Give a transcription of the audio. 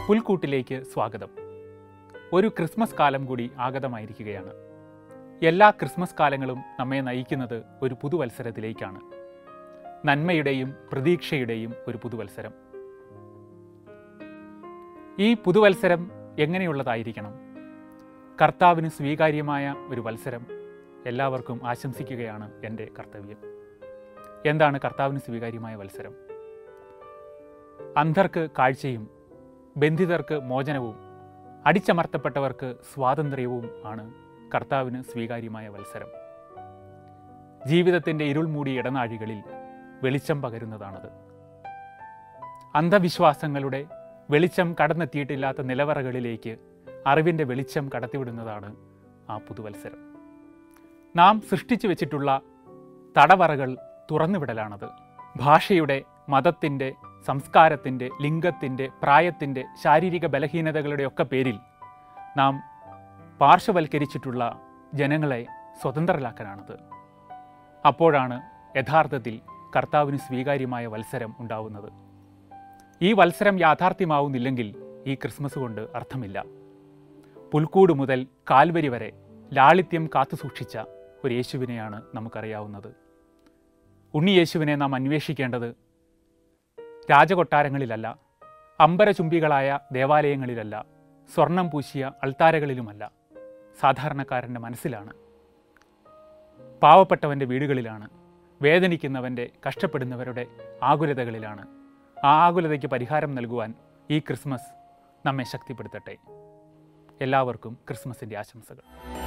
പുൽക്കൂട്ടിലേക്ക് സ്വാഗതം ഒരു ക്രിസ്മസ് കാലം കൂടി ആഗതമായിരിക്കുകയാണ് എല്ലാ ക്രിസ്മസ് കാലങ്ങളും നമ്മെ നയിക്കുന്നത് ഒരു പുതുവത്സരത്തിലേക്കാണ് നന്മയുടെയും പ്രതീക്ഷയുടെയും ഒരു പുതുവത്സരം ഈ പുതുവത്സരം എങ്ങനെയുള്ളതായിരിക്കണം കർത്താവിന് സ്വീകാര്യമായ ഒരു വത്സരം എല്ലാവർക്കും ആശംസിക്കുകയാണ് എൻ്റെ കർത്തവ്യം എന്താണ് കർത്താവിന് സ്വീകാര്യമായ വത്സരം അന്ധർക്ക് കാഴ്ചയും ബന്ധിതർക്ക് മോചനവും അടിച്ചമർത്തപ്പെട്ടവർക്ക് സ്വാതന്ത്ര്യവും ആണ് കർത്താവിന് സ്വീകാര്യമായ വത്സരം ജീവിതത്തിൻ്റെ ഇരുൾ മൂടിയ ഇടനാഴികളിൽ വെളിച്ചം പകരുന്നതാണത് അന്ധവിശ്വാസങ്ങളുടെ വെളിച്ചം കടന്നെത്തിയിട്ടില്ലാത്ത നിലവറകളിലേക്ക് അറിവിൻ്റെ വെളിച്ചം കടത്തിവിടുന്നതാണ് ആ പുതുവത്സരം നാം സൃഷ്ടിച്ചു വെച്ചിട്ടുള്ള തടവറകൾ തുറന്നുവിടലാണത് ഭാഷയുടെ മതത്തിൻ്റെ സംസ്കാരത്തിൻ്റെ ലിംഗത്തിൻ്റെ പ്രായത്തിൻ്റെ ശാരീരിക ബലഹീനതകളുടെ ഒക്കെ പേരിൽ നാം പാർശ്വവൽക്കരിച്ചിട്ടുള്ള ജനങ്ങളെ സ്വതന്ത്രരാക്കാനാണത് അപ്പോഴാണ് യഥാർത്ഥത്തിൽ കർത്താവിന് സ്വീകാര്യമായ വത്സരം ഉണ്ടാവുന്നത് ഈ വത്സരം യാഥാർത്ഥ്യമാവുന്നില്ലെങ്കിൽ ഈ ക്രിസ്മസ് കൊണ്ട് അർത്ഥമില്ല പുൽക്കൂട് മുതൽ കാൽവരി വരെ ലാളിത്യം കാത്തുസൂക്ഷിച്ച ഒരു യേശുവിനെയാണ് നമുക്കറിയാവുന്നത് ഉണ്ണി യേശുവിനെ നാം അന്വേഷിക്കേണ്ടത് രാജകൊട്ടാരങ്ങളിലല്ല അമ്പരചുംബികളായ ദേവാലയങ്ങളിലല്ല സ്വർണം പൂശിയ അൾത്താരകളിലുമല്ല സാധാരണക്കാരൻ്റെ മനസ്സിലാണ് പാവപ്പെട്ടവൻ്റെ വീടുകളിലാണ് വേദനിക്കുന്നവൻ്റെ കഷ്ടപ്പെടുന്നവരുടെ ആകുലതകളിലാണ് ആ ആകുലതയ്ക്ക് പരിഹാരം നൽകുവാൻ ഈ ക്രിസ്മസ് നമ്മെ ശക്തിപ്പെടുത്തട്ടെ എല്ലാവർക്കും ക്രിസ്മസിൻ്റെ ആശംസകൾ